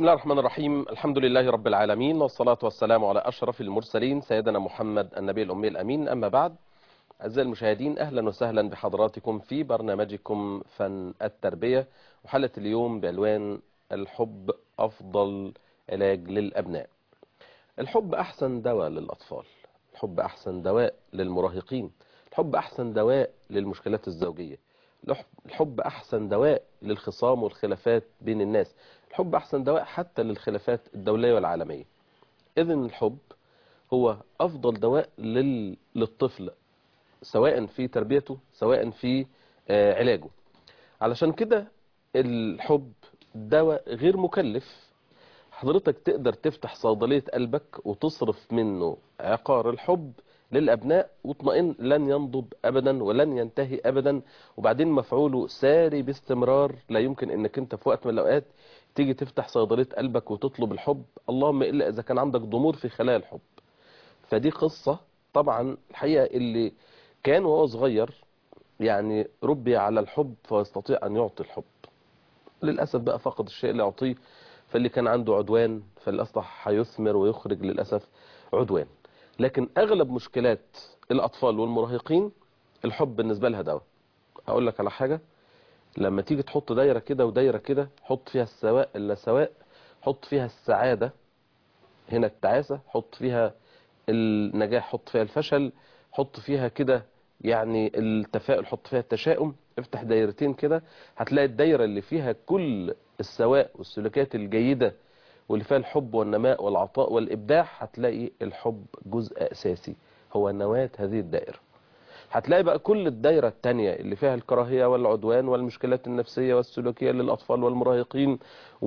بسم الله الرحمن الرحيم الحمد لله رب العالمين والصلاة والسلام على أشرف المرسلين سيدنا محمد النبي الأمي الأمين أما بعد أعزائي المشاهدين أهلا وسهلا بحضراتكم في برنامجكم فن التربية وحلقة اليوم بعنوان الحب أفضل علاج للأبناء الحب أحسن دواء للأطفال الحب أحسن دواء للمراهقين الحب أحسن دواء للمشكلات الزوجية الحب أحسن دواء للخصام والخلافات بين الناس الحب أحسن دواء حتى للخلافات الدولية والعالمية إذن الحب هو أفضل دواء لل... للطفل سواء في تربيته سواء في آه علاجه علشان كده الحب دواء غير مكلف حضرتك تقدر تفتح صيدلية قلبك وتصرف منه عقار الحب للأبناء واطمئن لن ينضب أبدا ولن ينتهي أبدا وبعدين مفعوله ساري باستمرار لا يمكن انك انت في وقت من الأوقات تيجي تفتح صيدلية قلبك وتطلب الحب اللهم إلا إذا كان عندك ضمور في خلايا الحب فدي قصة طبعا الحقيقة اللي كان وهو صغير يعني ربي على الحب فيستطيع أن يعطي الحب للأسف بقى فقد الشيء اللي يعطيه فاللي كان عنده عدوان فالأصبح هيثمر ويخرج للأسف عدوان لكن أغلب مشكلات الأطفال والمراهقين الحب بالنسبة لها دواء أقول لك على حاجة لما تيجي تحط دايرة كده ودايرة كده حط فيها السواء إلا سواء حط فيها السعادة هنا التعاسة حط فيها النجاح حط فيها الفشل حط فيها كده يعني التفاؤل حط فيها التشاؤم افتح دايرتين كده هتلاقي الدايرة اللي فيها كل السواء والسلوكيات الجيدة واللي فيها الحب والنماء والعطاء والإبداع هتلاقي الحب جزء أساسي هو نواة هذه الدائرة هتلاقي بقى كل الدايرة التانية اللي فيها الكراهية والعدوان والمشكلات النفسية والسلوكية للأطفال والمراهقين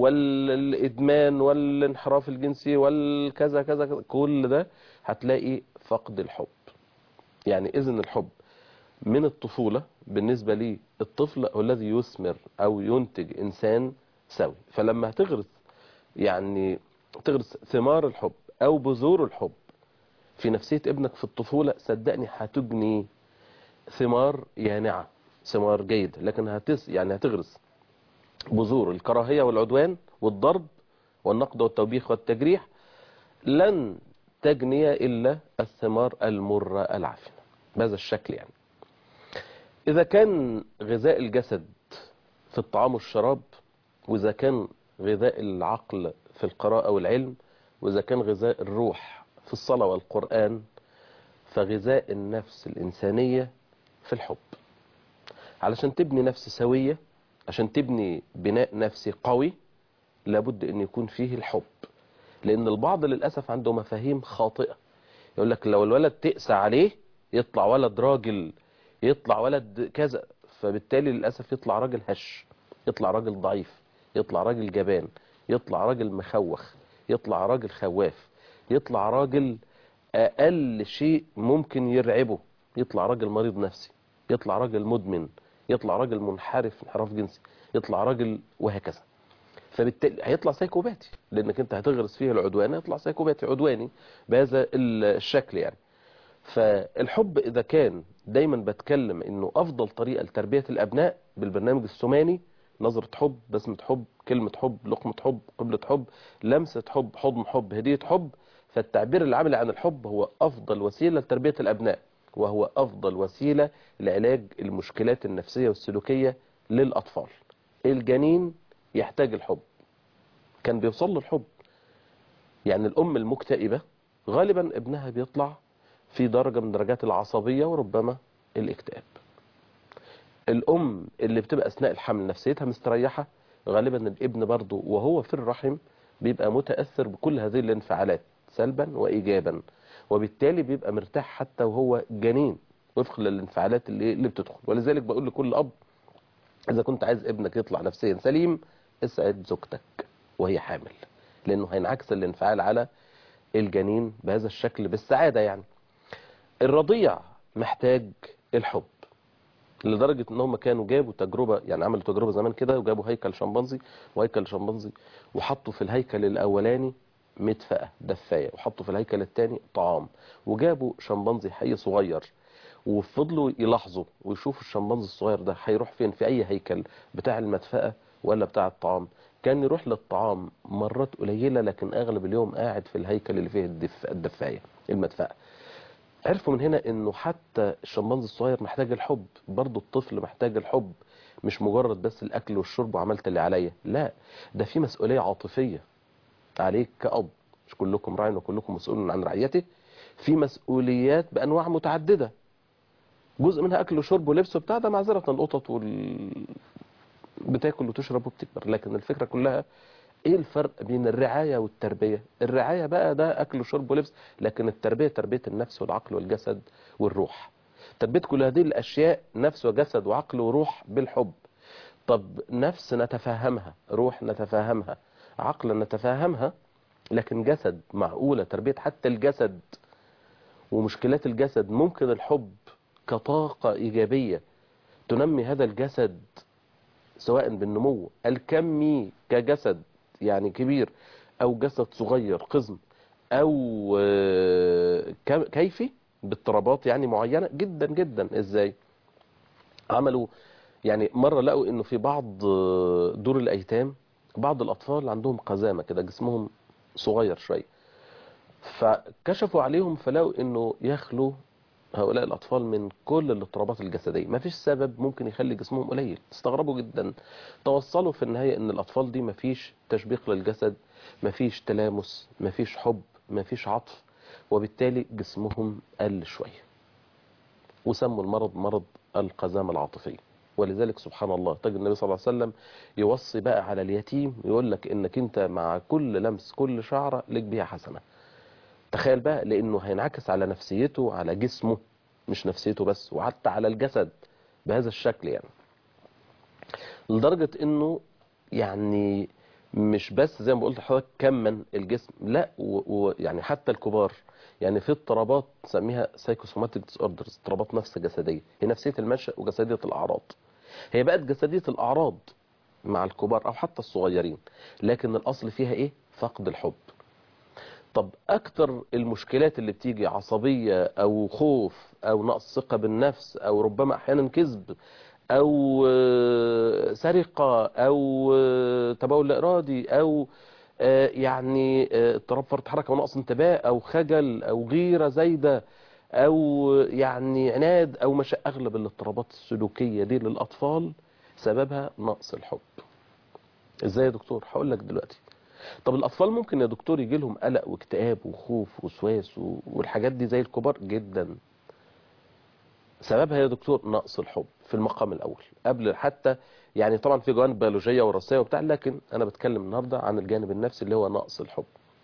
والإدمان والانحراف الجنسي والكذا كذا كذا كل ده هتلاقي فقد الحب يعني إذن الحب من الطفولة بالنسبة لي الطفل هو الذي يثمر أو ينتج إنسان سوي فلما هتغرس يعني تغرس ثمار الحب أو بذور الحب في نفسية ابنك في الطفولة صدقني هتجني ثمار يانعة ثمار جيدة لكن هتس يعني هتغرس بذور الكراهية والعدوان والضرب والنقد والتوبيخ والتجريح لن تجني إلا الثمار المرة العافنة بهذا الشكل يعني إذا كان غذاء الجسد في الطعام والشراب وإذا كان غذاء العقل في القراءة والعلم وإذا كان غذاء الروح في الصلاة والقرآن فغذاء النفس الإنسانية في الحب علشان تبني نفس سوية عشان تبني بناء نفسي قوي لابد أن يكون فيه الحب لأن البعض للأسف عنده مفاهيم خاطئة يقول لك لو الولد تقسى عليه يطلع ولد راجل يطلع ولد كذا فبالتالي للأسف يطلع راجل هش يطلع راجل ضعيف يطلع راجل جبان يطلع راجل مخوخ يطلع راجل خواف يطلع راجل أقل شيء ممكن يرعبه يطلع راجل مريض نفسي يطلع راجل مدمن يطلع راجل منحرف انحراف جنسي يطلع راجل وهكذا فبالتالي هيطلع سايكوباتي لانك انت هتغرس فيه العدوان يطلع سايكوباتي عدواني بهذا الشكل يعني فالحب اذا كان دايما بتكلم انه افضل طريقة لتربية الابناء بالبرنامج السماني نظرة حب بسمة حب كلمة حب لقمة حب قبلة حب لمسة حب حضن حب هدية حب فالتعبير العملي عن الحب هو أفضل وسيلة لتربية الأبناء وهو أفضل وسيلة لعلاج المشكلات النفسية والسلوكية للأطفال الجنين يحتاج الحب كان بيوصل له الحب يعني الأم المكتئبة غالبا ابنها بيطلع في درجة من درجات العصبية وربما الاكتئاب الأم اللي بتبقى أثناء الحمل نفسيتها مستريحة غالبا الابن برضه وهو في الرحم بيبقى متأثر بكل هذه الانفعالات سلبا وإيجابا وبالتالي بيبقى مرتاح حتى وهو جنين وفق للانفعالات اللي, اللي بتدخل ولذلك بقول لكل أب إذا كنت عايز ابنك يطلع نفسيا سليم اسعد زوجتك وهي حامل لأنه هينعكس الانفعال على الجنين بهذا الشكل بالسعادة يعني الرضيع محتاج الحب لدرجة ان هم كانوا جابوا تجربة يعني عملوا تجربة زمان كده وجابوا هيكل شمبانزي وهيكل شمبانزي وحطوا في الهيكل الاولاني مدفأة دفاية وحطوا في الهيكل الثاني طعام وجابوا شمبانزي حي صغير وفضلوا يلاحظوا ويشوفوا الشمبانزي الصغير ده هيروح فين في اي هيكل بتاع المدفأة ولا بتاع الطعام كان يروح للطعام مرات قليلة لكن أغلب اليوم قاعد في الهيكل اللي فيه الدف الدفاية المدفأة عرفوا من هنا انه حتى الشمبانزي الصغير محتاج الحب برضه الطفل محتاج الحب مش مجرد بس الاكل والشرب وعملت اللي عليا لا ده في مسؤولية عاطفية عليك كأب مش كلكم راع وكلكم مسؤول عن رعيته في مسؤوليات بانواع متعددة جزء منها اكل وشرب ولبس وبتاع ده معذرة القطط وال بتاكل وتشرب وبتكبر لكن الفكرة كلها ايه الفرق بين الرعاية والتربية الرعاية بقى ده اكل وشرب ولبس لكن التربية تربية النفس والعقل والجسد والروح تربية كل هذه الاشياء نفس وجسد وعقل وروح بالحب طب نفس نتفهمها روح نتفهمها عقل نتفهمها لكن جسد معقولة تربية حتى الجسد ومشكلات الجسد ممكن الحب كطاقة إيجابية تنمي هذا الجسد سواء بالنمو الكمي كجسد يعني كبير أو جسد صغير قزم أو كيفي باضطرابات يعني معينة جدا جدا إزاي عملوا يعني مرة لقوا إنه في بعض دور الأيتام بعض الأطفال عندهم قزامة كده جسمهم صغير شوية فكشفوا عليهم فلقوا إنه يخلو هؤلاء الأطفال من كل الاضطرابات الجسدية ما فيش سبب ممكن يخلي جسمهم قليل استغربوا جدا توصلوا في النهاية ان الأطفال دي ما فيش تشبيق للجسد ما فيش تلامس ما فيش حب ما فيش عطف وبالتالي جسمهم قل شوية وسموا المرض مرض القزامة العاطفية ولذلك سبحان الله تجد النبي صلى الله عليه وسلم يوصي بقى على اليتيم يقول لك انك انت مع كل لمس كل شعرة لك بيها حسنة تخيل بقى لانه هينعكس على نفسيته على جسمه مش نفسيته بس وحتى على الجسد بهذا الشكل يعني لدرجة انه يعني مش بس زي ما قلت لحضرتك كما الجسم لا ويعني حتى الكبار يعني في اضطرابات نسميها سايكوسوماتيك ديس اوردرز اضطرابات نفس جسديه هي نفسيه المنشا وجسديه الاعراض هي بقت جسديه الاعراض مع الكبار او حتى الصغيرين لكن الاصل فيها ايه فقد الحب طب اكتر المشكلات اللي بتيجي عصبية او خوف او نقص ثقة بالنفس او ربما احيانا كذب او سرقة او تبول لا ارادي او يعني اضطراب فرط حركة ونقص انتباه او خجل او غيرة زايدة او يعني عناد او مش اغلب الاضطرابات السلوكية دي للاطفال سببها نقص الحب ازاي يا دكتور هقول لك دلوقتي طب الأطفال ممكن يا دكتور يجي لهم قلق واكتئاب وخوف وسواس والحاجات دي زي الكبار جدا سببها يا دكتور نقص الحب في المقام الأول قبل حتى يعني طبعا في جوانب بيولوجية وراثية وبتاع لكن أنا بتكلم النهاردة عن الجانب النفسي اللي هو نقص الحب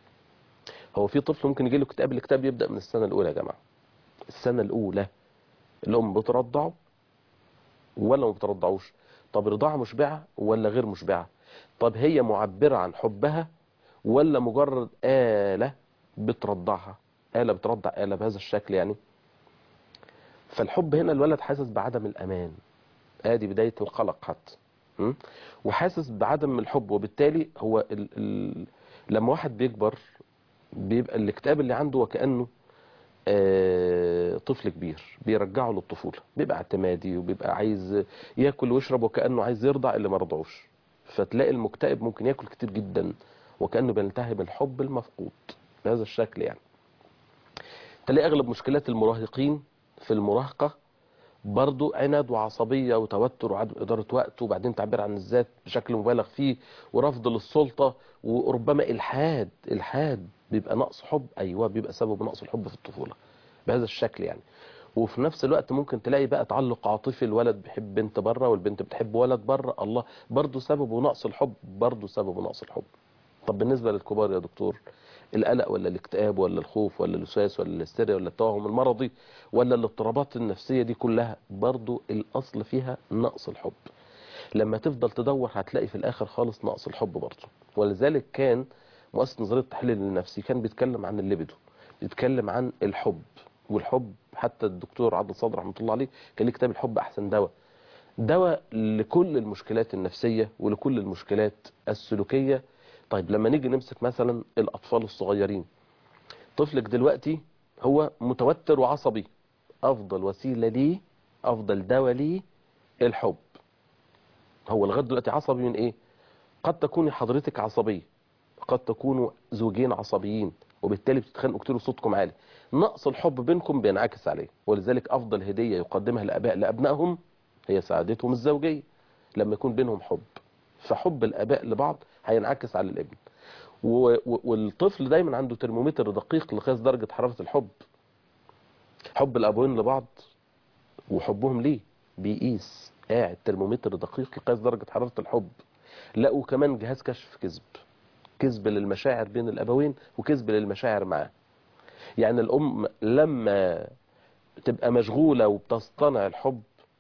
هو في طفل ممكن يجي له اكتئاب الاكتئاب يبدأ من السنة الأولى يا جماعة السنة الأولى الأم بترضعه ولا ما بترضعوش طب رضاعة مشبعة ولا غير مشبعة طب هي معبرة عن حبها ولا مجرد آلة بترضعها آلة بترضع آلة بهذا الشكل يعني فالحب هنا الولد حاسس بعدم الأمان ادي بداية القلق حتى وحاسس بعدم الحب وبالتالي هو ال ال لما واحد بيكبر بيبقى الاكتئاب اللي عنده وكأنه آه طفل كبير بيرجعه للطفولة بيبقى اعتمادي وبيبقى عايز ياكل ويشرب وكأنه عايز يرضع اللي ما رضعوش فتلاقي المكتئب ممكن ياكل كتير جدا وكأنه بيلتهب الحب المفقود بهذا الشكل يعني تلاقي أغلب مشكلات المراهقين في المراهقة برضو عناد وعصبية وتوتر وعدم إدارة وقت وبعدين تعبير عن الذات بشكل مبالغ فيه ورفض للسلطة وربما إلحاد إلحاد بيبقى نقص حب أيوة بيبقى سبب نقص الحب في الطفولة بهذا الشكل يعني وفي نفس الوقت ممكن تلاقي بقى تعلق عاطفي الولد بيحب بنت بره والبنت بتحب ولد بره الله برضو سببه نقص الحب برضو سببه نقص الحب طب بالنسبة للكبار يا دكتور القلق ولا الاكتئاب ولا الخوف ولا الوسواس ولا الهستيريا ولا التوهم المرضي ولا الاضطرابات النفسية دي كلها برضو الأصل فيها نقص الحب لما تفضل تدور هتلاقي في الآخر خالص نقص الحب برضو ولذلك كان مؤسس نظرية التحليل النفسي كان بيتكلم عن الليبيدو بيتكلم عن الحب والحب حتى الدكتور عبد الصادق رحمة الله عليه كان ليه كتاب الحب أحسن دواء دواء لكل المشكلات النفسية ولكل المشكلات السلوكية طيب لما نيجي نمسك مثلا الأطفال الصغيرين طفلك دلوقتي هو متوتر وعصبي أفضل وسيلة ليه أفضل دواء ليه الحب هو لغاية دلوقتي عصبي من إيه قد تكوني حضرتك عصبية قد تكونوا زوجين عصبيين وبالتالي بتتخانقوا كتير وصوتكم عالي نقص الحب بينكم بينعكس عليه ولذلك افضل هدية يقدمها الاباء لابنائهم هي سعادتهم الزوجية لما يكون بينهم حب فحب الاباء لبعض هينعكس على الابن و- و- والطفل دايما عنده ترمومتر دقيق لقياس درجة حرارة الحب حب الابوين لبعض وحبهم ليه بيقيس قاعد ترمومتر دقيق لقياس درجة حرارة الحب لقوا كمان جهاز كشف كذب كذب للمشاعر بين الابوين وكذب للمشاعر معاه يعني الام لما تبقى مشغولة وبتصطنع الحب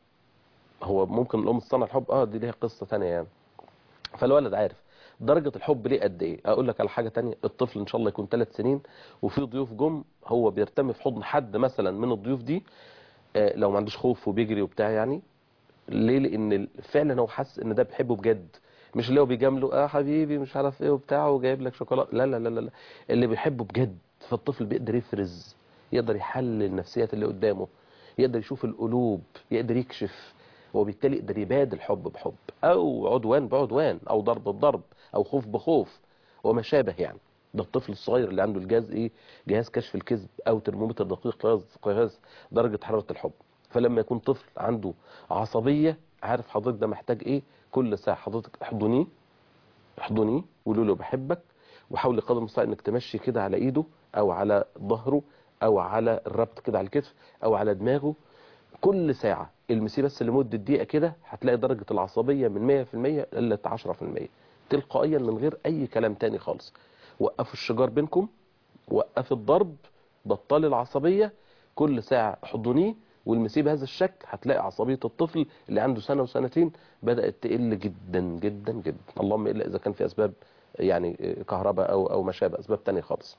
هو ممكن الام تصطنع الحب اه دي ليها قصة تانية يعني فالولد عارف درجة الحب ليه قد ايه اقول لك على حاجة تانية الطفل ان شاء الله يكون ثلاث سنين وفي ضيوف جم هو بيرتمي في حضن حد مثلا من الضيوف دي آه، لو ما عندوش خوف وبيجري وبتاع يعني ليه لان ال- فعلا هو حاسس ان ده بيحبه بجد مش اللي هو بيجامله اه حبيبي مش عارف ايه وبتاع وجايب لك شوكولاته لا لا لا لا لا. اللي بيحبه بجد فالطفل بيقدر يفرز يقدر يحلل النفسيات اللي قدامه يقدر يشوف القلوب يقدر يكشف وبالتالي يقدر يبادل حب بحب او عدوان بعدوان او ضرب بضرب او خوف بخوف وما شابه يعني ده الطفل الصغير اللي عنده الجهاز ايه جهاز كشف الكذب او ترمومتر دقيق قياس قياس درجه حراره الحب فلما يكون طفل عنده عصبيه عارف حضرتك ده محتاج ايه كل ساعه حضرتك احضنيه احضنيه وقولوا له بحبك وحاولي قدر المستطاع انك تمشي كده على ايده او على ظهره او على الربط كده على الكتف او على دماغه كل ساعة المسيه بس لمدة دقيقة كده هتلاقي درجة العصبية من 100% قلت 10% تلقائيا من غير أي كلام تاني خالص وقفوا الشجار بينكم وقف الضرب بطل العصبية كل ساعة حضنيه والمسيه بهذا الشكل هتلاقي عصبية الطفل اللي عنده سنة وسنتين بدأت تقل جدا جدا جدا اللهم إلا إذا كان في أسباب يعني كهرباء أو أو ما شابه أسباب تانية خالص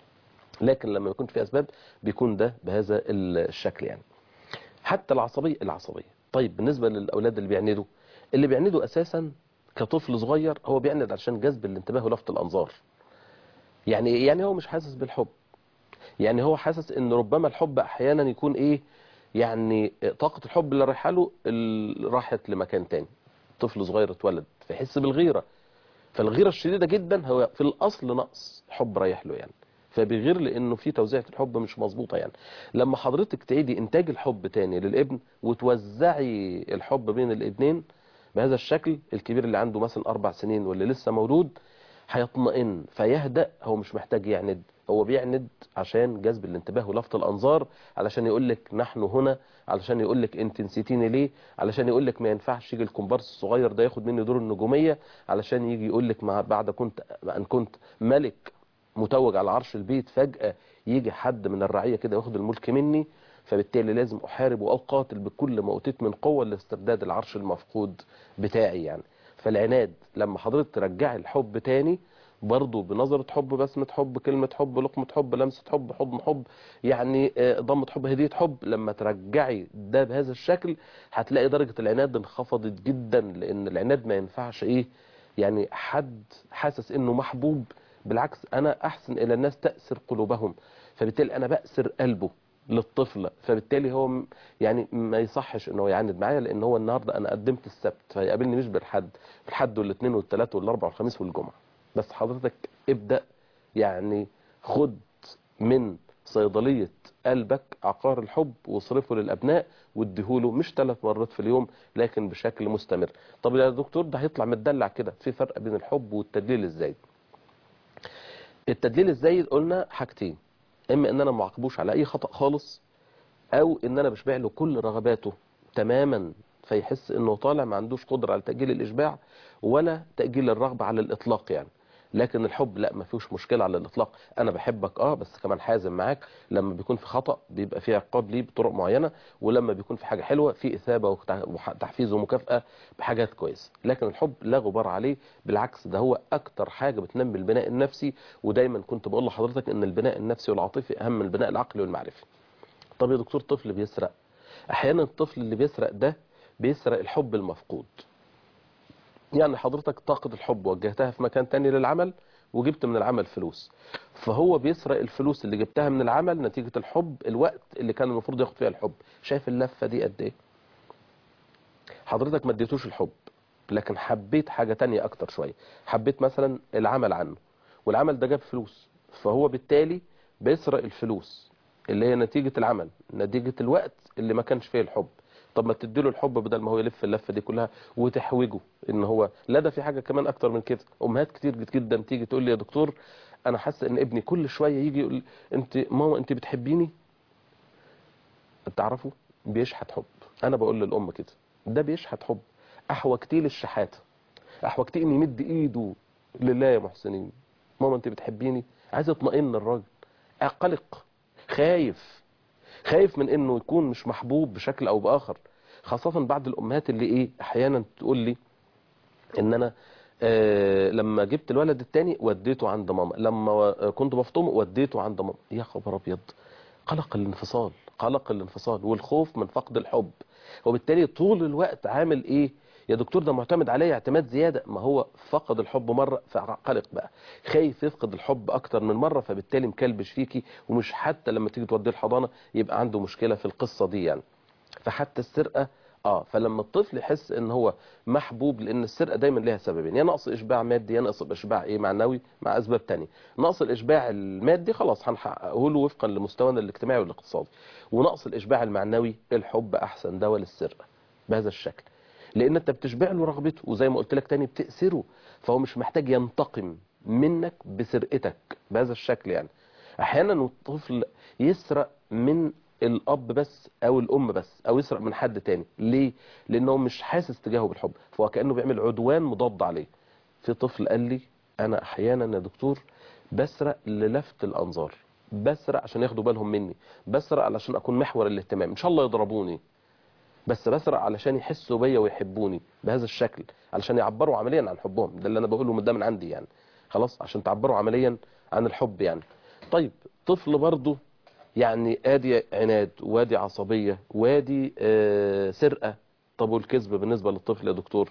لكن لما يكون في أسباب بيكون ده بهذا الشكل يعني حتى العصبية العصبية طيب بالنسبة للأولاد اللي بيعندوا اللي بيعندوا أساسا كطفل صغير هو بيعند عشان جذب الانتباه ولفت الأنظار يعني إيه؟ يعني هو مش حاسس بالحب يعني هو حاسس ان ربما الحب احيانا يكون ايه يعني طاقة الحب اللي رايحه له ال- راحت لمكان تاني طفل صغير اتولد فيحس بالغيرة فالغيرة الشديدة جدا هو في الاصل نقص حب رايح له يعني فبيغير لانه في توزيعة الحب مش مظبوطة يعني لما حضرتك تعيدي انتاج الحب تاني للابن وتوزعي الحب بين الابنين بهذا الشكل الكبير اللي عنده مثلا اربع سنين واللي لسه مولود هيطمئن فيهدأ هو مش محتاج يعند هو بيعند عشان جذب الانتباه ولفت الانظار علشان يقول لك نحن هنا علشان يقول لك انت نسيتيني ليه علشان يقول لك ما ينفعش يجي الكومبارس الصغير ده ياخد مني دور النجوميه علشان يجي يقول لك ما بعد كنت ان كنت ملك متوج على عرش البيت فجأة يجي حد من الرعية كده ياخد الملك مني فبالتالي لازم أحارب وأقاتل بكل ما أوتيت من قوة لاسترداد العرش المفقود بتاعي يعني فالعناد لما حضرتك ترجعي الحب تاني برضه بنظرة حب بسمة حب كلمة حب لقمة حب لمسة حب حضن حب يعني آه، ضمة حب هدية حب لما ترجعي ده بهذا الشكل هتلاقي درجة العناد انخفضت جدا لأن العناد ما ينفعش إيه يعني حد حاسس إنه محبوب بالعكس أنا أحسن إلى الناس تأسر قلوبهم فبالتالي أنا بأسر قلبه للطفل فبالتالي هو م- يعني ما يصحش انه يعاند معايا لان هو النهارده انا قدمت السبت فيقابلني مش بالحد الحد والاثنين والثلاث والاربع والخميس والجمعه بس حضرتك ابدا يعني خد من صيدليه قلبك عقار الحب واصرفه للابناء واديهوله مش ثلاث مرات في اليوم لكن بشكل مستمر طب يا دكتور ده هيطلع متدلع كده في فرق بين الحب والتدليل الزايد التدليل الزايد قلنا حاجتين اما ان انا ما اعاقبوش على اي خطأ خالص او ان انا بشبع له كل رغباته تماما فيحس انه طالع ما عندوش قدرة على تأجيل الاشباع ولا تأجيل الرغبة على الاطلاق يعني لكن الحب لا ما فيهوش مشكلة على الاطلاق انا بحبك اه بس كمان حازم معاك لما بيكون في خطأ بيبقى في عقاب ليه بطرق معينة ولما بيكون في حاجة حلوة في اثابة وتع- وتحفيز ومكافأة بحاجات كويسة لكن الحب لا غبار عليه بالعكس ده هو اكتر حاجة بتنمي البناء النفسي ودايما كنت بقول لحضرتك ان البناء النفسي والعاطفي اهم من البناء العقلي والمعرفي طب يا دكتور طفل بيسرق احيانا الطفل اللي بيسرق ده بيسرق الحب المفقود يعني حضرتك طاقة الحب وجهتها في مكان تاني للعمل وجبت من العمل فلوس فهو بيسرق الفلوس اللي جبتها من العمل نتيجة الحب الوقت اللي كان المفروض ياخد فيها الحب شايف اللفة دي قد ايه حضرتك ما اديتوش الحب لكن حبيت حاجة تانية اكتر شوية حبيت مثلا العمل عنه والعمل ده جاب فلوس فهو بالتالي بيسرق الفلوس اللي هي نتيجة العمل نتيجة الوقت اللي ما كانش فيه الحب طب ما تديله الحب بدل ما هو يلف اللفة دي كلها وتحوجه ان هو لا ده في حاجة كمان اكتر من كده امهات كتير جدا تيجي تقول لي يا دكتور انا حاسه ان ابني كل شوية يجي يقول انت ماما انت بتحبيني تعرفوا بيشحت حب انا بقول للام كده ده بيشحت حب احوجتيه للشحاته احوجتيه ان يمد ايده لله يا محسنين ماما انت بتحبيني عايز اطمئن الراجل قلق خايف خايف من انه يكون مش محبوب بشكل او باخر خاصة بعض الامهات اللي ايه احيانا تقول لي ان انا آه لما جبت الولد التاني وديته عند ماما لما و- كنت بفطمه وديته عند ماما يا خبر ابيض قلق الانفصال قلق الانفصال والخوف من فقد الحب وبالتالي طول الوقت عامل ايه يا دكتور ده معتمد عليا اعتماد زيادة ما هو فقد الحب مرة فقلق بقى خايف يفقد الحب اكتر من مرة فبالتالي مكلبش فيكي ومش حتى لما تيجي توديه الحضانة يبقى عنده مشكلة في القصة دي يعني فحتى السرقة اه فلما الطفل يحس ان هو محبوب لان السرقه دايما ليها سببين يا نقص اشباع مادي يا نقص اشباع ايه معنوي مع اسباب تانية نقص الاشباع المادي خلاص هنحققه له وفقا لمستوانا الاجتماعي والاقتصادي ونقص الاشباع المعنوي الحب احسن دواء للسرقه بهذا الشكل لان انت بتشبع له رغبته وزي ما قلت لك تاني بتأسره فهو مش محتاج ينتقم منك بسرقتك بهذا الشكل يعني احيانا الطفل يسرق من الاب بس او الام بس او يسرق من حد تاني ليه لانه مش حاسس تجاهه بالحب فهو كانه بيعمل عدوان مضاد عليه في طفل قال لي انا احيانا يا دكتور بسرق للفت الانظار بسرق عشان ياخدوا بالهم مني بسرق علشان اكون محور الاهتمام ان شاء الله يضربوني بس بسرق علشان يحسوا بيا ويحبوني بهذا الشكل علشان يعبروا عمليا عن حبهم ده اللي انا بقوله من ده من عندي يعني خلاص عشان تعبروا عمليا عن الحب يعني طيب طفل برضه يعني ادي عناد وادي عصبية وادي آه سرقة طب والكذب بالنسبة للطفل يا دكتور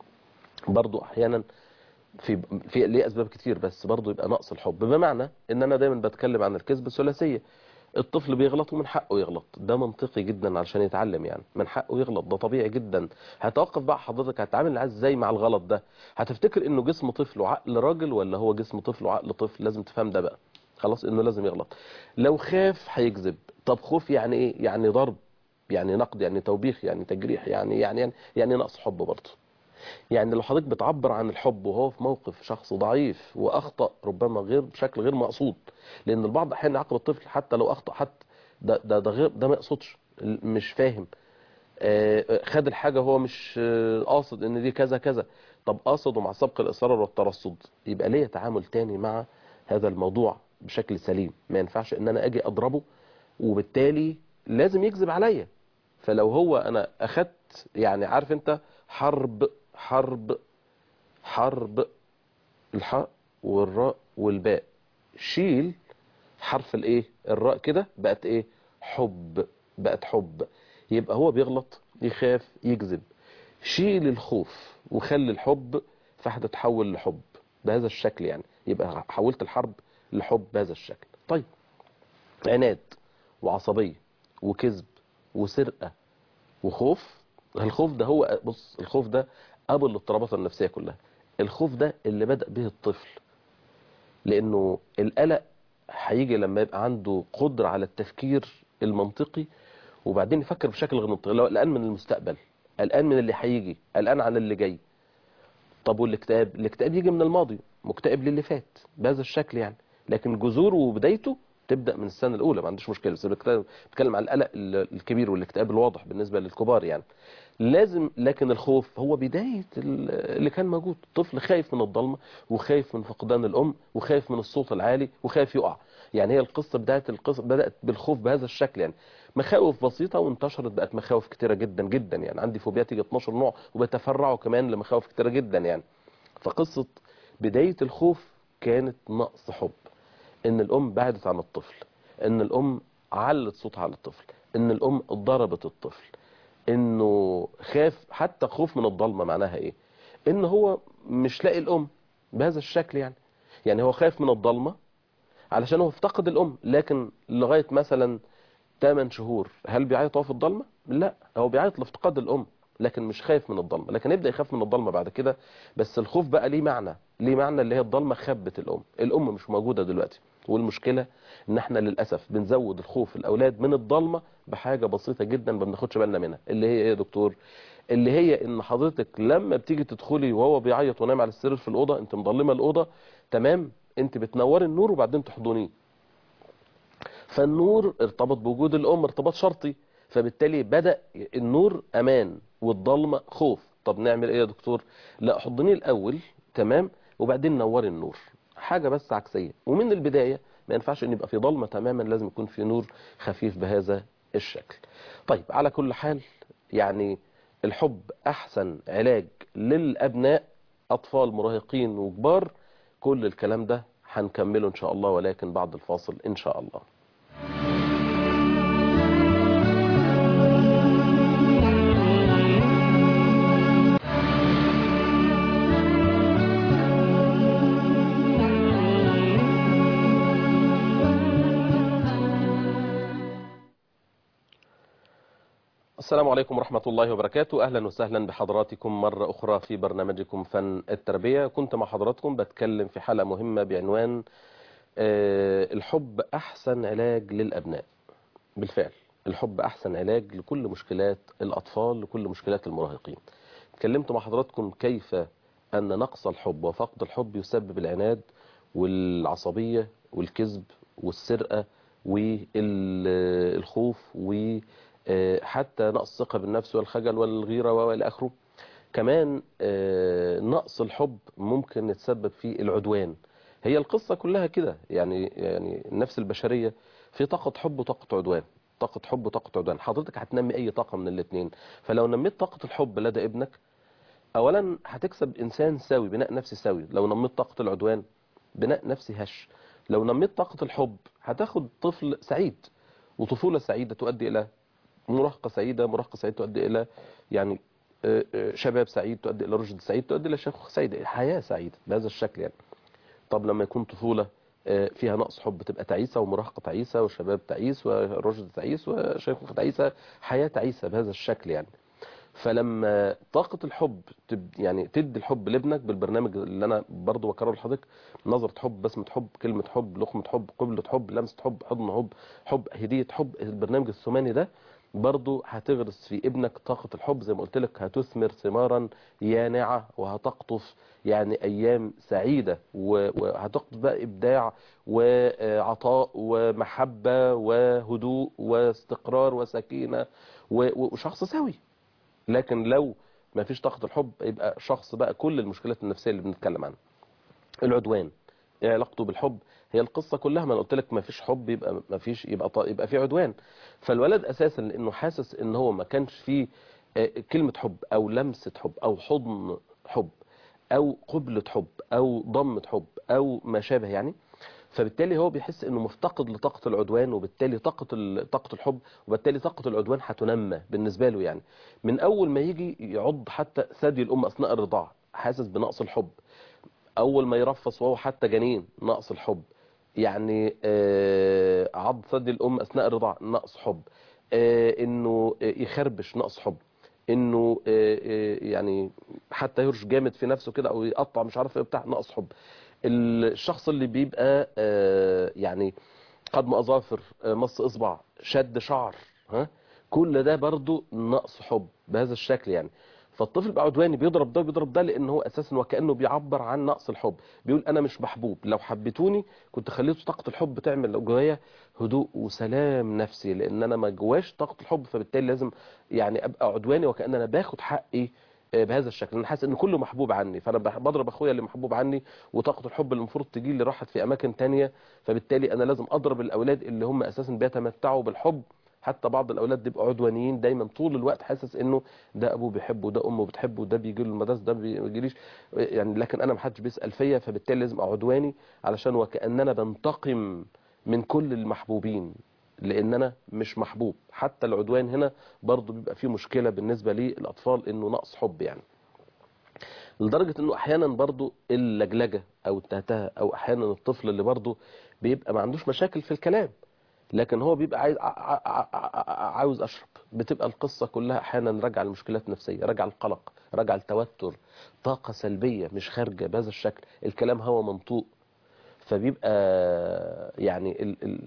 برضو احيانا في في ليه اسباب كتير بس برضو يبقى نقص الحب بمعنى ان انا دايما بتكلم عن الكذب الثلاثيه الطفل بيغلط ومن حقه يغلط ده منطقي جدا علشان يتعلم يعني من حقه يغلط ده طبيعي جدا هتوقف بقى حضرتك هتتعامل معاه ازاي مع الغلط ده هتفتكر انه جسم طفل وعقل راجل ولا هو جسم طفل وعقل طفل لازم تفهم ده بقى خلاص انه لازم يغلط لو خاف هيكذب طب خوف يعني ايه يعني ضرب يعني نقد يعني توبيخ يعني تجريح يعني يعني يعني, يعني نقص حب برضه يعني لو حضرتك بتعبر عن الحب وهو في موقف شخص ضعيف واخطا ربما غير بشكل غير مقصود لان البعض احيانا يعاقب الطفل حتى لو اخطا حتى ده ده ده غير ده ما يقصدش مش فاهم آه، خد الحاجه هو مش آه، قاصد ان دي كذا كذا طب قاصد ومع سبق الاصرار والترصد يبقى ليه تعامل تاني مع هذا الموضوع بشكل سليم ما ينفعش ان انا اجي اضربه وبالتالي لازم يكذب عليا فلو هو انا اخدت يعني عارف انت حرب حرب حرب الحاء والراء والباء شيل حرف الايه الراء كده بقت ايه حب بقت حب يبقى هو بيغلط يخاف يكذب شيل الخوف وخلي الحب فهتتحول لحب بهذا الشكل يعني يبقى حولت الحرب لحب بهذا الشكل طيب عناد وعصبية وكذب وسرقة وخوف الخوف ده هو بص الخوف ده ابو الاضطرابات النفسيه كلها الخوف ده اللي بدأ به الطفل لانه القلق هيجي لما يبقى عنده قدرة على التفكير المنطقي وبعدين يفكر بشكل غير منطقي لو قلقان من المستقبل قلقان من اللي هيجي قلقان عن اللي جاي طب والاكتئاب الاكتئاب يجي من الماضي مكتئب للي فات بهذا الشكل يعني لكن جذوره وبدايته تبدا من السنه الاولى ما عندوش مشكله بس بتكلم بتكلم عن القلق الكبير والاكتئاب الواضح بالنسبه للكبار يعني لازم لكن الخوف هو بدايه اللي كان موجود طفل خايف من الضلمه وخايف من فقدان الام وخايف من الصوت العالي وخايف يقع يعني هي القصه بدايه القصه بدات بالخوف بهذا الشكل يعني مخاوف بسيطه وانتشرت بقت مخاوف كتيره جدا جدا يعني عندي فوبيات يجي 12 نوع وبيتفرعوا كمان لمخاوف كتيره جدا يعني فقصه بدايه الخوف كانت نقص حب ان الام بعدت عن الطفل ان الام علت صوتها على الطفل ان الام ضربت الطفل انه خاف حتى خوف من الضلمه معناها ايه ان هو مش لاقي الام بهذا الشكل يعني يعني هو خايف من الضلمه علشان هو افتقد الام لكن لغايه مثلا 8 شهور هل بيعيط هو في الضلمه لا هو بيعيط لافتقاد الام لكن مش خايف من الضلمه لكن يبدا يخاف من الضلمه بعد كده بس الخوف بقى ليه معنى ليه معنى اللي هي الضلمه خبت الام الام مش موجوده دلوقتي والمشكله ان احنا للاسف بنزود الخوف الاولاد من الضلمه بحاجه بسيطه جدا ما بناخدش بالنا منها اللي هي ايه يا دكتور اللي هي ان حضرتك لما بتيجي تدخلي وهو بيعيط ونايم على السرير في الاوضه انت مضلمه الاوضه تمام انت بتنوري النور وبعدين تحضنيه فالنور ارتبط بوجود الام ارتباط شرطي فبالتالي بدأ النور امان والضلمه خوف طب نعمل ايه يا دكتور لا حضنيه الاول تمام وبعدين نوري النور حاجه بس عكسيه ومن البدايه ما ينفعش ان يبقى في ضلمه تماما لازم يكون في نور خفيف بهذا الشكل طيب على كل حال يعني الحب احسن علاج للابناء اطفال مراهقين وكبار كل الكلام ده هنكمله ان شاء الله ولكن بعد الفاصل ان شاء الله السلام عليكم ورحمة الله وبركاته أهلا وسهلا بحضراتكم مرة أخرى في برنامجكم فن التربية كنت مع حضراتكم بتكلم في حلقة مهمة بعنوان آه، الحب أحسن علاج للأبناء بالفعل الحب أحسن علاج لكل مشكلات الأطفال لكل مشكلات المراهقين اتكلمت مع حضراتكم كيف أن نقص الحب وفقد الحب يسبب العناد والعصبية والكذب والسرقة والخوف و آه، حتى نقص الثقة بالنفس والخجل والغيرة والى اخره كمان آه، نقص الحب ممكن يتسبب في العدوان هي القصة كلها كده يعني يعني النفس البشرية في طاقة حب وطاقة عدوان طاقة حب وطاقة عدوان حضرتك هتنمي اي طاقة من الاثنين فلو نميت طاقة الحب لدى ابنك اولا هتكسب انسان سوي بناء نفسي سوي لو نميت طاقة العدوان بناء نفسي هش لو نميت طاقة الحب هتاخد طفل سعيد وطفولة سعيدة تؤدي الى مراهقة سعيدة مراهقة سعيدة تؤدي إلى يعني آه، آه، شباب سعيد تؤدي إلى رشد سعيد تؤدي إلى شيخوخة سعيدة حياة سعيدة بهذا الشكل يعني طب لما يكون طفولة آه، فيها نقص حب تبقى تعيسة ومراهقة تعيسة وشباب تعيس ورشد تعيس وشيخوخة تعيسة حياة تعيسة بهذا الشكل يعني فلما طاقة الحب تب يعني تدي الحب لابنك بالبرنامج اللي انا برضو بكرره لحضرتك نظرة حب بسمة حب كلمة حب لقمة حب قبلة حب لمسة حب حضن حب حب هدية حب البرنامج الثماني ده برضو هتغرس في ابنك طاقة الحب زي ما قلت لك هتثمر ثمارا يانعة وهتقطف يعني أيام سعيدة و- وهتقطف بقى إبداع وعطاء ومحبة وهدوء واستقرار وسكينة و- وشخص سوي لكن لو ما فيش طاقة الحب يبقى شخص بقى كل المشكلات النفسية اللي بنتكلم عنها العدوان ايه علاقته بالحب هي القصة كلها ما انا قلت لك ما فيش حب يبقى ما فيش يبقى ط- يبقى في عدوان فالولد اساسا لانه حاسس ان هو ما كانش فيه آه، كلمة حب او لمسة حب او حضن حب او قبلة حب او ضمة حب او ما شابه يعني فبالتالي هو بيحس انه مفتقد لطاقة العدوان وبالتالي طاقة ال- طاقة الحب وبالتالي طاقة العدوان هتنمى بالنسبة له يعني من اول ما يجي يعض حتى ثدي الام اثناء الرضاعة حاسس بنقص الحب اول ما يرفص وهو حتى جنين نقص الحب يعني آه، عض ثدي الام اثناء الرضاعه نقص حب آه، انه آه، يخربش نقص حب انه آه، آه، يعني حتى يرش جامد في نفسه كده او يقطع مش عارف ايه بتاع نقص حب الشخص اللي بيبقى آه، يعني قدم اظافر آه، مص اصبع شد شعر ها كل ده برضو نقص حب بهذا الشكل يعني فالطفل بقى عدواني بيضرب ده وبيضرب ده لان هو اساسا وكانه بيعبر عن نقص الحب بيقول انا مش محبوب لو حبيتوني كنت خليته طاقه الحب تعمل لو جوايا هدوء وسلام نفسي لان انا ما جواش طاقه الحب فبالتالي لازم يعني ابقى عدواني وكان انا باخد حقي آه، بهذا الشكل انا حاسس ان كله محبوب عني فانا بح- بضرب اخويا اللي محبوب عني وطاقه الحب اللي المفروض تجي لي راحت في اماكن تانية فبالتالي انا لازم اضرب الاولاد اللي هم اساسا بيتمتعوا بالحب حتى بعض الاولاد بيبقوا عدوانيين دايما طول الوقت حاسس انه ده ابوه بيحبه وده امه بتحبه وده بيجي له المدرسه ده ما بيجيليش يعني لكن انا ما حدش بيسال فيا فبالتالي لازم ابقى عدواني علشان وكاننا بنتقم من كل المحبوبين لان انا مش محبوب حتى العدوان هنا برضو بيبقى فيه مشكله بالنسبه للاطفال انه نقص حب يعني لدرجه انه احيانا برضو اللجلجه او التهتهه او احيانا الطفل اللي برضو بيبقى ما عندوش مشاكل في الكلام لكن هو بيبقى عايز ع- ع- ع- عاوز اشرب بتبقى القصة كلها احيانا راجعة لمشكلات نفسية راجعة القلق راجعة التوتر طاقة سلبية مش خارجة بهذا الشكل الكلام هو منطوق فبيبقى يعني ال ال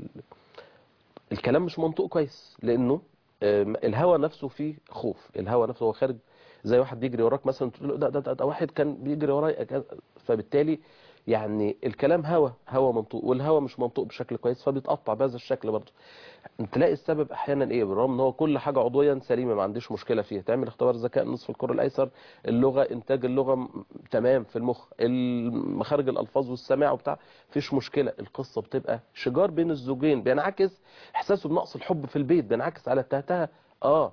الكلام مش منطوق كويس لانه آم، الهوى نفسه فيه خوف الهوى نفسه هو خارج زي واحد بيجري وراك مثلا تقول له ده, ده, ده, ده واحد كان بيجري ورايا كذا. فبالتالي يعني الكلام هوى هوى منطوق والهوى مش منطوق بشكل كويس فبيتقطع بهذا الشكل برضه تلاقي السبب احيانا ايه بالرغم ان هو كل حاجه عضويا سليمه ما عنديش مشكله فيها تعمل اختبار ذكاء نصف الكره الايسر اللغه انتاج اللغه م- تمام في المخ مخارج الالفاظ والسماع وبتاع مفيش مشكله القصه بتبقى شجار بين الزوجين بينعكس احساسه بنقص الحب في البيت بينعكس على التهتها اه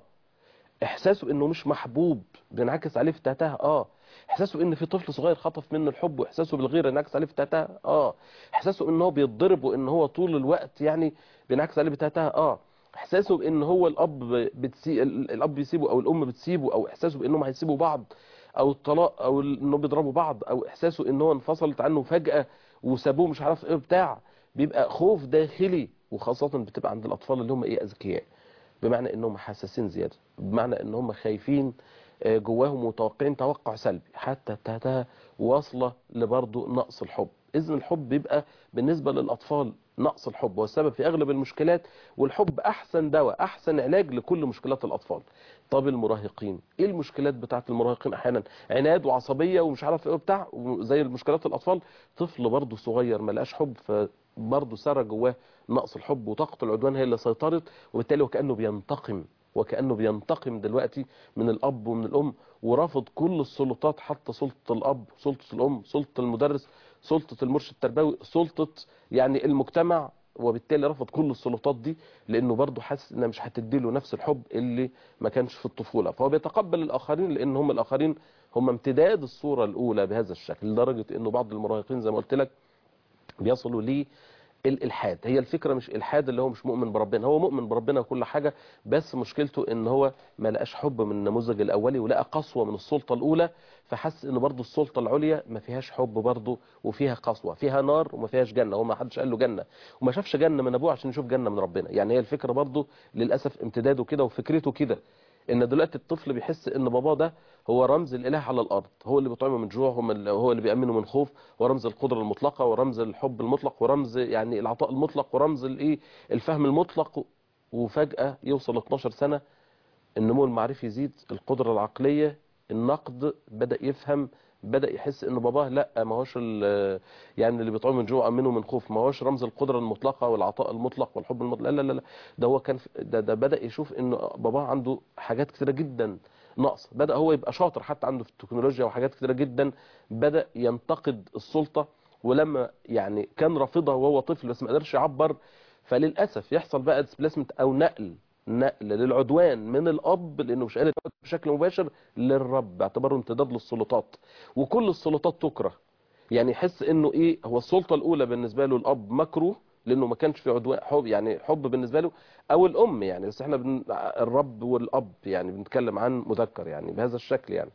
احساسه انه مش محبوب بينعكس عليه في التهتها اه احساسه ان في طفل صغير خطف منه الحب واحساسه بالغيره ينعكس عليه في التهتها اه احساسه ان هو بيتضرب وان هو طول الوقت يعني بينعكس عليه بتهتها اه احساسه بان هو الاب بتسي... الاب بيسيبه او الام بتسيبه او احساسه بانهم هيسيبوا بعض او الطلاق او انهم بيضربوا بعض او احساسه ان هو انفصلت عنه فجأة وسابوه مش عارف ايه بتاع بيبقى خوف داخلي وخاصة بتبقى عند الاطفال اللي هم ايه اذكياء بمعنى انهم حساسين زيادة بمعنى ان هم خايفين آه، جواهم متوقعين توقع سلبي حتى تهتها واصلة لبرضه نقص الحب إذن الحب بيبقى بالنسبة للأطفال نقص الحب هو السبب في أغلب المشكلات والحب أحسن دواء أحسن علاج لكل مشكلات الأطفال طب المراهقين إيه المشكلات بتاعت المراهقين أحيانا عناد وعصبية ومش عارف إيه بتاع زي المشكلات الأطفال طفل برضه صغير ما لقاش حب فبرضه سرى جواه نقص الحب وطاقة العدوان هي اللي سيطرت وبالتالي وكأنه بينتقم وكأنه بينتقم دلوقتي من الأب ومن الأم ورافض كل السلطات حتى سلطة الأب سلطة الأم سلطة المدرس سلطة المرشد التربوي سلطة يعني المجتمع وبالتالي رفض كل السلطات دي لانه برضه حاسس انها مش هتديله نفس الحب اللي ما كانش في الطفوله فهو بيتقبل الاخرين لان هم الاخرين هم امتداد الصوره الاولى بهذا الشكل لدرجه انه بعض المراهقين زي ما قلت لك بيصلوا ليه الالحاد هي الفكره مش الحاد اللي هو مش مؤمن بربنا هو مؤمن بربنا وكل حاجه بس مشكلته ان هو ما لقاش حب من النموذج الاولي ولقى قسوه من السلطه الاولى فحس ان برضه السلطه العليا ما فيهاش حب برضه وفيها قسوه فيها نار وما فيهاش جنه هو ما حدش قال له جنه وما شافش جنه من ابوه عشان يشوف جنه من ربنا يعني هي الفكره برضه للاسف امتداده كده وفكرته كده ان دلوقتي الطفل بيحس ان باباه ده هو رمز الاله على الارض هو اللي بيطعمه من جوع هو اللي- هو اللي بيامنه من خوف ورمز القدره المطلقه ورمز الحب المطلق ورمز يعني العطاء المطلق ورمز الايه الفهم المطلق وفجاه يوصل 12 سنه النمو المعرفي يزيد القدره العقليه النقد بدا يفهم بدا يحس ان باباه لا ما هوش ال- يعني اللي بيطعمه من جوع امنه من خوف ما هوش رمز القدره المطلقه والعطاء المطلق والحب المطلق لا لا لا, لا. ده هو كان في- ده, ده بدا يشوف ان باباه عنده حاجات كتيره جدا نقص بدا هو يبقى شاطر حتى عنده في التكنولوجيا وحاجات كتيره جدا بدا ينتقد السلطه ولما يعني كان رافضها وهو طفل بس ما قدرش يعبر فللاسف يحصل بقى ديسبليسمنت او نقل نقل للعدوان من الاب لانه مش قادر يتعامل بشكل مباشر للرب باعتباره امتداد للسلطات وكل السلطات تكره يعني يحس انه ايه هو السلطه الاولى بالنسبه له الاب مكروه لانه ما كانش في عدوان حب يعني حب بالنسبه له او الام يعني بس احنا بن الرب والاب يعني بنتكلم عن مذكر يعني بهذا الشكل يعني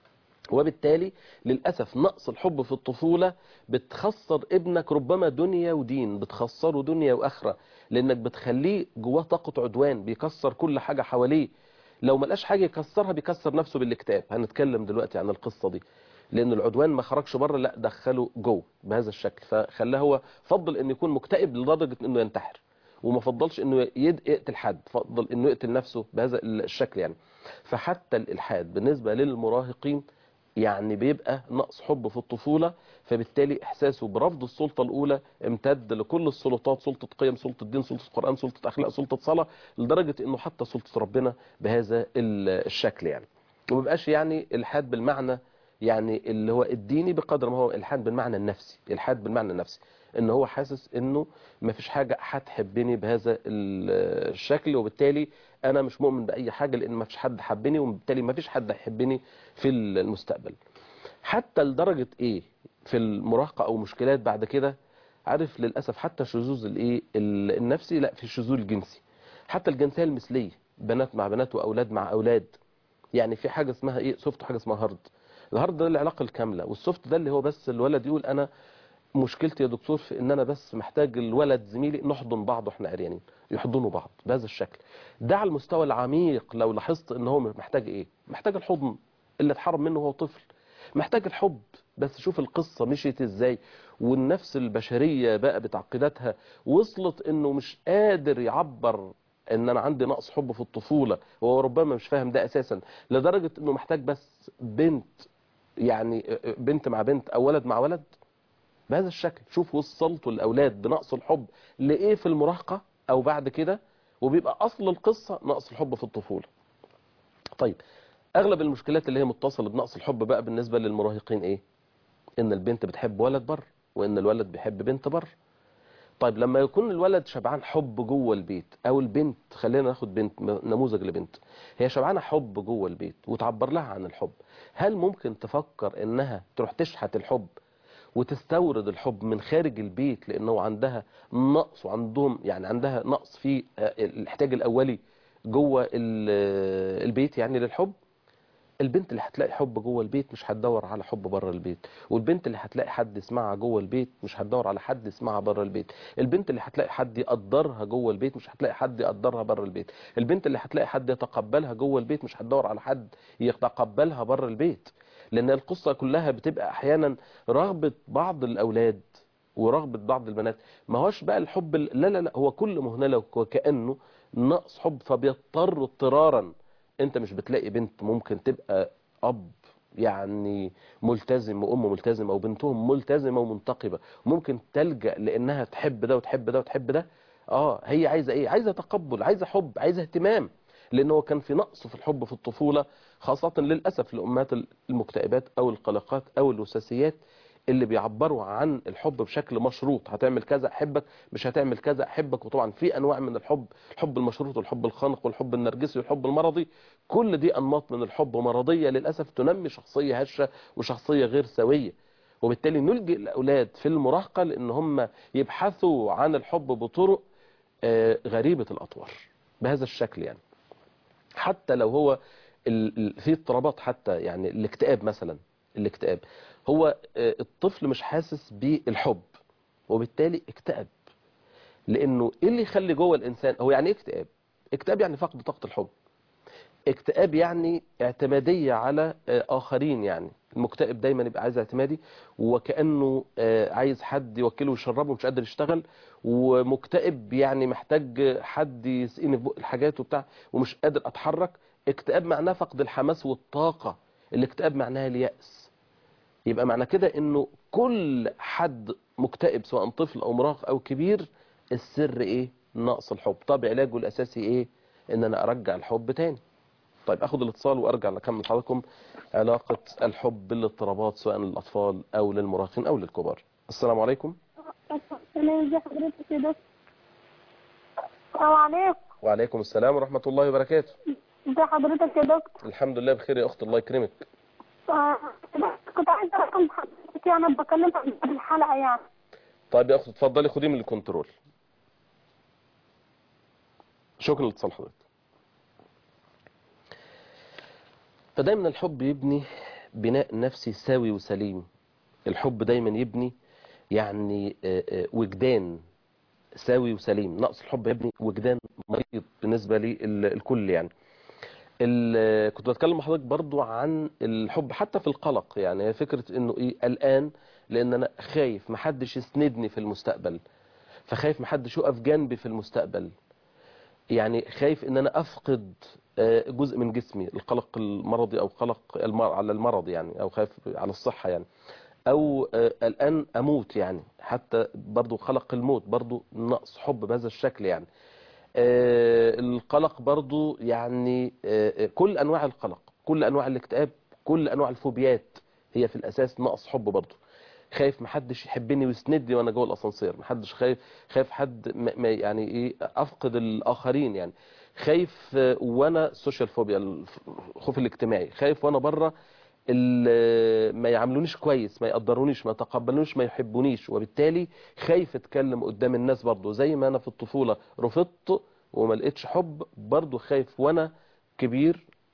وبالتالي للأسف نقص الحب في الطفولة بتخسر ابنك ربما دنيا ودين بتخسره دنيا وآخرة لأنك بتخليه جواه طاقة عدوان بيكسر كل حاجة حواليه لو ما لقاش حاجة يكسرها بيكسر نفسه بالاكتئاب هنتكلم دلوقتي عن القصة دي لأن العدوان ما خرجش بره لا دخله جوه بهذا الشكل فخلاه هو فضل أن يكون مكتئب لدرجة أنه ينتحر وما فضلش انه يد- يقتل حد فضل انه يقتل نفسه بهذا الشكل يعني فحتى الالحاد بالنسبه للمراهقين يعني بيبقى نقص حب في الطفولة فبالتالي إحساسه برفض السلطة الأولى امتد لكل السلطات سلطة قيم سلطة دين سلطة قرآن سلطة أخلاق سلطة صلاة لدرجة أنه حتى سلطة ربنا بهذا ال- الشكل يعني ومبقاش يعني الحاد بالمعنى يعني اللي هو الديني بقدر ما هو الحاد بالمعنى النفسي الحاد بالمعنى النفسي ان هو حاسس انه ما فيش حاجة هتحبني بهذا ال- الشكل وبالتالي انا مش مؤمن باي حاجة لان ما فيش حد حبني وبالتالي ما فيش حد هيحبني في المستقبل حتى لدرجة ايه في المراهقة او مشكلات بعد كده عارف للأسف حتى شذوذ الايه ال- النفسي لا في الشذوذ الجنسي حتى الجنسية المثلية بنات مع بنات واولاد مع اولاد يعني في حاجة اسمها ايه سوفت وحاجة اسمها هارد الهارد ده العلاقة الكاملة والسوفت ده اللي هو بس الولد يقول انا مشكلتي يا دكتور في ان انا بس محتاج الولد زميلي نحضن بعض واحنا عريانين يحضنوا بعض بهذا الشكل ده على المستوى العميق لو لاحظت ان هو محتاج ايه محتاج الحضن اللي اتحرم منه وهو طفل محتاج الحب بس شوف القصة مشيت ازاي والنفس البشرية بقى بتعقيداتها وصلت انه مش قادر يعبر ان انا عندي نقص حب في الطفولة وهو ربما مش فاهم ده اساسا لدرجة انه محتاج بس بنت يعني بنت مع بنت او ولد مع ولد بهذا الشكل شوف وصلتوا الاولاد بنقص الحب لايه في المراهقة او بعد كده وبيبقى اصل القصة نقص الحب في الطفولة طيب اغلب المشكلات اللي هي متصلة بنقص الحب بقى بالنسبة للمراهقين ايه ان البنت بتحب ولد بر وان الولد بيحب بنت بر طيب لما يكون الولد شبعان حب جوه البيت او البنت خلينا ناخد بنت نموذج لبنت هي شبعانه حب جوه البيت وتعبر لها عن الحب هل ممكن تفكر انها تروح تشحت الحب وتستورد الحب من خارج البيت لانه عندها نقص وعندهم يعني عندها نقص في الاحتياج الاولي جوه البيت يعني للحب البنت اللي هتلاقي حب جوه البيت مش هتدور على حب بره البيت والبنت اللي هتلاقي حد يسمعها جوه البيت مش هتدور على حد يسمعها بره البيت البنت اللي هتلاقي حد يقدرها جوه البيت مش هتلاقي حد يقدرها بره البيت البنت اللي هتلاقي حد يتقبلها جوه البيت مش هتدور على حد يتقبلها بره البيت لان القصة كلها بتبقى احيانا رغبة بعض الاولاد ورغبة بعض البنات ما هوش بقى الحب لا لا لا هو كل مهنله وكأنه نقص حب فبيضطر اضطرارا انت مش بتلاقي بنت ممكن تبقى اب يعني ملتزم وام ملتزمه وبنتهم ملتزمه ومنتقبه ممكن تلجا لانها تحب ده وتحب ده وتحب ده اه هي عايزه ايه عايزه تقبل عايزه حب عايزه اهتمام لان هو كان في نقص في الحب في الطفوله خاصه للاسف الامهات المكتئبات او القلقات او الوساسيات اللي بيعبروا عن الحب بشكل مشروط هتعمل كذا احبك مش هتعمل كذا احبك وطبعا في انواع من الحب الحب المشروط والحب الخانق والحب النرجسي والحب المرضي كل دي انماط من الحب مرضيه للاسف تنمي شخصيه هشه وشخصيه غير سويه وبالتالي نلجئ الاولاد في المراهقه لان هم يبحثوا عن الحب بطرق غريبه الاطوار بهذا الشكل يعني حتى لو هو في اضطرابات حتى يعني الاكتئاب مثلا الاكتئاب هو الطفل مش حاسس بالحب وبالتالي اكتئب لانه ايه اللي يخلي جوه الانسان هو يعني ايه اكتئاب اكتئاب يعني فقد طاقه الحب اكتئاب يعني اعتماديه على اخرين يعني المكتئب دايما يبقى عايز اعتمادي وكانه عايز حد يوكله ويشربه مش قادر يشتغل ومكتئب يعني محتاج حد يسقيني في بق الحاجات وبتاع ومش قادر اتحرك اكتئاب معناه فقد الحماس والطاقه الاكتئاب معناها اليأس يبقى معنى كده انه كل حد مكتئب سواء طفل او مراهق او كبير السر ايه نقص الحب طب علاجه الاساسي ايه ان انا ارجع الحب تاني طيب اخد الاتصال وارجع لكمل حضراتكم علاقة الحب بالاضطرابات سواء للاطفال او للمراهقين او للكبار السلام عليكم السلام ازي حضرتك يا دكتور السلام عليكم وعليكم السلام ورحمة الله وبركاته ازي حضرتك يا دكتور الحمد لله بخير يا اخت الله يكرمك آه، كنت عايزه رقم حضرتك يعني بكلمك بعد الحلقه يعني طيب يا اخت اتفضلي خديه من الكنترول شكرا لاتصال حضرتك فدايما الحب يبني بناء نفسي سوي وسليم الحب دايما يبني يعني آه، آه، وجدان سوي وسليم نقص الحب يبني وجدان مريض بالنسبة للكل يعني ال- كنت بتكلم مع حضرتك برضو عن الحب حتى في القلق يعني هي فكرة انه ايه الان لان انا خايف محدش يسندني في المستقبل فخايف محدش يقف جنبي في المستقبل يعني خايف ان انا افقد آه، جزء من جسمي القلق المرضي او قلق المر... على المرض يعني او خايف على الصحة يعني او آه، الان اموت يعني حتى برضو قلق الموت برضو نقص حب بهذا الشكل يعني آه، القلق برضو يعني آه، آه، كل انواع القلق كل انواع الاكتئاب كل انواع الفوبيات هي في الاساس نقص حب برضو خايف محدش يحبني ويسندني وانا جوه الاسانسير محدش خايف خايف حد ما ما يعني ايه افقد الاخرين يعني خايف آه، وانا السوشيال فوبيا الخوف الاجتماعي خايف وانا بره ال- ما يعاملونيش كويس ما يقدرونيش ما يتقبلونيش ما يحبونيش وبالتالي خايف اتكلم قدام الناس برضو زي ما انا في الطفولة رفضت وما لقيتش حب برضو خايف وانا كبير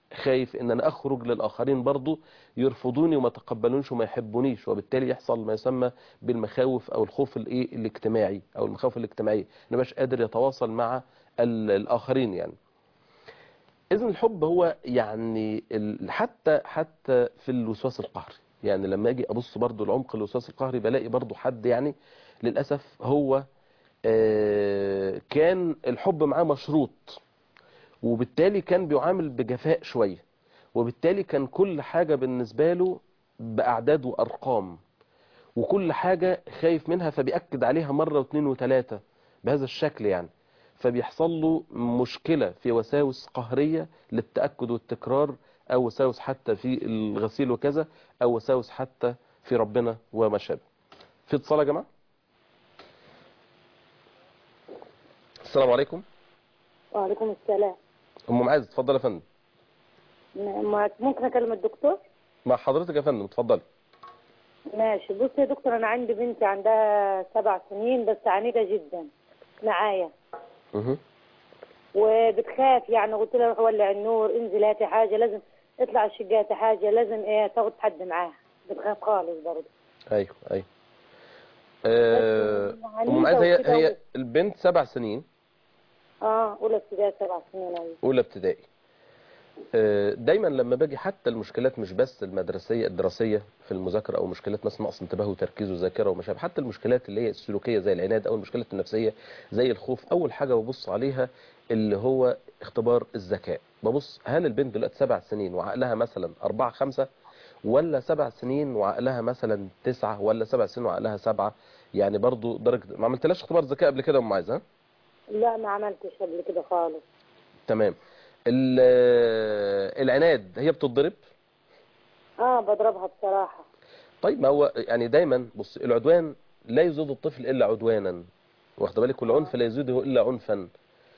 خايف ان انا اخرج للاخرين برضو يرفضوني وما تقبلونيش وما يحبونيش وبالتالي يحصل ما يسمى بالمخاوف او الخوف الايه الاجتماعي او المخاوف الاجتماعيه انا مش قادر يتواصل مع ال- الاخرين يعني اذن الحب هو يعني ال- حتى حتى في الوسواس القهري يعني لما اجي ابص برضو لعمق الوسواس القهري بلاقي برضو حد يعني للاسف هو آه، كان الحب معاه مشروط وبالتالي كان بيعامل بجفاء شوية وبالتالي كان كل حاجة بالنسبة له بأعداد وأرقام وكل حاجة خايف منها فبيأكد عليها مرة واثنين وثلاثة بهذا الشكل يعني فبيحصل له مشكلة في وساوس قهرية للتأكد والتكرار أو وساوس حتى في الغسيل وكذا أو وساوس حتى في ربنا وما شابه في اتصال يا جماعة السلام عليكم وعليكم السلام أم معاذ اتفضل يا فندم م- ممكن اكلم الدكتور مع حضرتك يا فندم اتفضل ماشي بص يا دكتور انا عندي بنتي عندها سبع سنين بس عنيدة جدا معايا مه. وبتخاف يعني قلت لها روح ولع النور انزل هاتي حاجة لازم اطلع الشقة هاتي حاجة لازم ايه تاخد حد معاها بتخاف خالص برضه ايوه ايوه آه، عنيدة ام معاذ هي وكده هي و- البنت سبع سنين اه اولى ابتدائي سبع سنين ايوه اولى ابتدائي آه، دايما لما باجي حتى المشكلات مش بس المدرسيه الدراسيه في المذاكره او مشكلات مثلا نقص انتباه وتركيز وذاكره وما شابه حتى المشكلات اللي هي السلوكيه زي العناد او المشكلات النفسيه زي الخوف اول حاجه ببص عليها اللي هو اختبار الذكاء ببص هل البنت دلوقتي سبع سنين وعقلها مثلا أربعة خمسة ولا سبع سنين وعقلها مثلا تسعة ولا سبع سنين وعقلها سبعة يعني برضو درجة ما عملتلاش اختبار ذكاء قبل كده يا ام معاذ ها لا ما عملتش قبل كده خالص تمام ال- العناد هي بتضرب اه بضربها بصراحة طيب ما هو يعني دايما بص العدوان لا يزيد الطفل الا عدوانا واخد بالك والعنف لا يزيده الا عنفا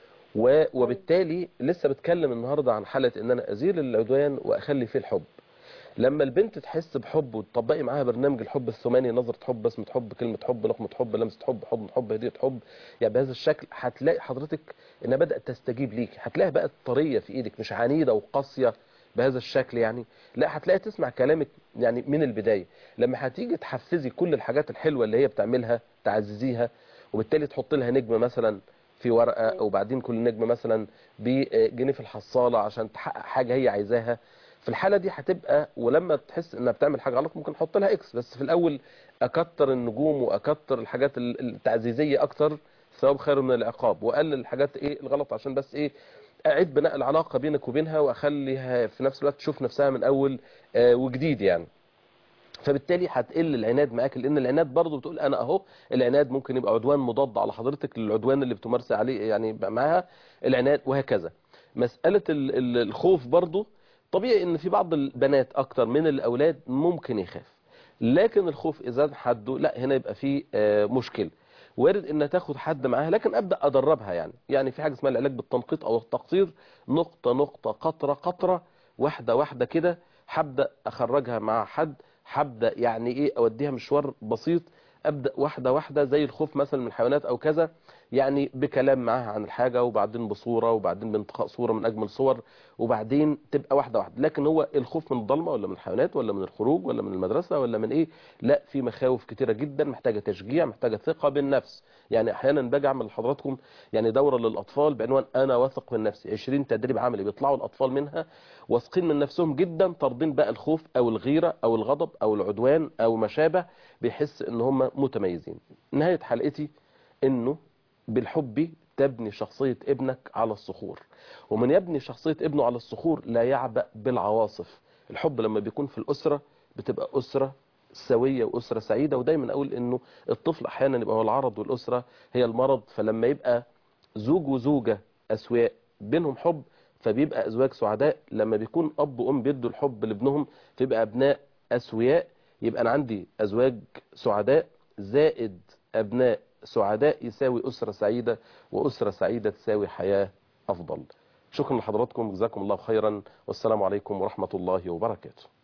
و- وبالتالي لسه بتكلم النهارده عن حاله ان انا ازيل العدوان واخلي فيه الحب لما البنت تحس بحب وتطبقي معاها برنامج الحب الثماني نظرة حب بسمة حب كلمة حب لقمة حب لمسة حب حضن حب هدية حب يعني بهذا الشكل هتلاقي حضرتك انها بدأت تستجيب ليك هتلاقيها بقت طرية في ايدك مش عنيدة وقاسية بهذا الشكل يعني لا هتلاقي تسمع كلامك يعني من البداية لما هتيجي تحفزي كل الحاجات الحلوة اللي هي بتعملها تعززيها وبالتالي تحط لها نجم مثلا في ورقة وبعدين كل نجم مثلا بجنيه في الحصالة عشان تحقق حاجة هي عايزاها في الحالة دي هتبقى ولما تحس انها بتعمل حاجة غلط ممكن احط لها اكس بس في الاول اكتر النجوم واكتر الحاجات ال- التعزيزية اكتر ثواب خير من العقاب واقلل الحاجات ايه الغلط عشان بس ايه اعيد بناء العلاقة بينك وبينها واخليها في نفس الوقت تشوف نفسها من اول آه وجديد يعني فبالتالي هتقل العناد معاك لان العناد برضه بتقول انا اهو العناد ممكن يبقى عدوان مضاد على حضرتك للعدوان اللي بتمارسي عليه يعني بقى معاها العناد وهكذا مسألة ال- ال- الخوف برضه طبيعي ان في بعض البنات اكتر من الاولاد ممكن يخاف لكن الخوف اذا زاد حده لا هنا يبقى فيه آه، مشكله وارد ان تاخد حد معاها لكن ابدا ادربها يعني يعني في حاجه اسمها العلاج بالتنقيط او التقصير نقطه نقطه قطره قطره واحده واحده كده هبدا اخرجها مع حد هبدا يعني ايه اوديها مشوار بسيط ابدا واحده واحده زي الخوف مثلا من الحيوانات او كذا يعني بكلام معاها عن الحاجه وبعدين بصوره وبعدين بانتقاء صوره من اجمل صور وبعدين تبقى واحده واحده لكن هو الخوف من الضلمه ولا من الحيوانات ولا من الخروج ولا من المدرسه ولا من ايه لا في مخاوف كتيره جدا محتاجه تشجيع محتاجه ثقه بالنفس يعني احيانا باجي اعمل لحضراتكم يعني دوره للاطفال بعنوان انا واثق من نفسي 20 تدريب عملي بيطلعوا الاطفال منها واثقين من نفسهم جدا طاردين بقى الخوف او الغيره او الغضب او العدوان او ما شابه بيحس ان هم متميزين نهايه حلقتي انه بالحب تبني شخصية ابنك على الصخور ومن يبني شخصية ابنه على الصخور لا يعبأ بالعواصف الحب لما بيكون في الأسرة بتبقى أسرة سوية وأسرة سعيدة ودايما أقول إنه الطفل أحيانا يبقى هو العرض والأسرة هي المرض فلما يبقى زوج وزوجة أسواء بينهم حب فبيبقى أزواج سعداء لما بيكون أب وأم بيدوا الحب لابنهم فيبقى أبناء أسوياء يبقى أنا عندي أزواج سعداء زائد أبناء سعداء يساوي أسرة سعيدة وأسرة سعيدة تساوي حياة أفضل شكرا لحضراتكم جزاكم الله خيرا والسلام عليكم ورحمة الله وبركاته